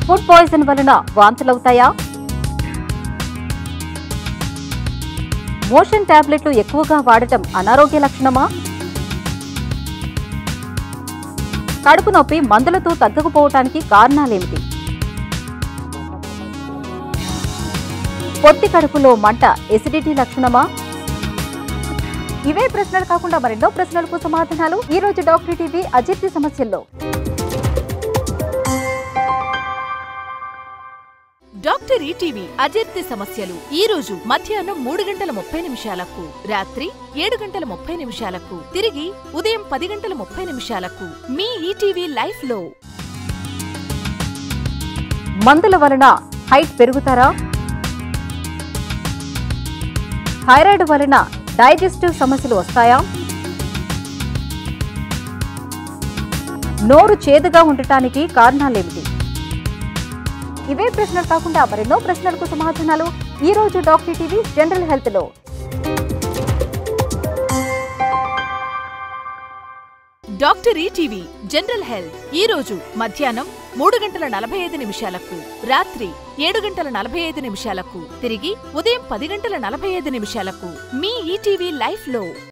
food poison వలన వాంతులవుతాయా motion టాబ్లెట్లు ఎక్కువగా వాడటం అనారోగ్య లక్షణమా కడుపు నొప్పి మందులతో తగ్గకపోవటానికి కారణాలేమిటి పొత్తి కడుపులో మంట ఎసిడిటీ లక్షణమా ఇవే ప్రశ్నలు కాకుండా మరెన్నో ప్రశ్నలకు సమాధానాలు ఈ రోజు డాక్టర్ టీవీ అజీర్తి సమస్యల్లో డాక్టర్ ఈటీవీ అజీర్తి సమస్యలు ఈ రోజు మధ్యాహ్నం మూడు గంటల ముప్పై నిమిషాలకు రాత్రి ఏడు గంటల ముప్పై నిమిషాలకు తిరిగి ఉదయం పది గంటల ముప్పై నిమిషాలకు మీ ఈటీవీ లైఫ్ లో మందుల వలన హైట్ పెరుగుతారా థైరాయిడ్ వలన డైజెస్టివ్ సమస్యలు వస్తాయా నోరు చేదుగా ఉండటానికి కారణాలేమిటి ఇవే ప్రశ్నలు కాకుండా మరెన్నో ప్రశ్నలకు సమాధానాలు ఈ రోజు డాక్టర్ టీవీ జనరల్ హెల్త్ లో డాక్టర్ ఈటీవీ జనరల్ హెల్త్ ఈ రోజు మధ్యాహ్నం మూడు గంటల నలభై ఐదు నిమిషాలకు రాత్రి ఏడు గంటల నలభై ఐదు నిమిషాలకు తిరిగి ఉదయం పది గంటల నలభై ఐదు నిమిషాలకు మీ ఈటీవీ లైఫ్ లో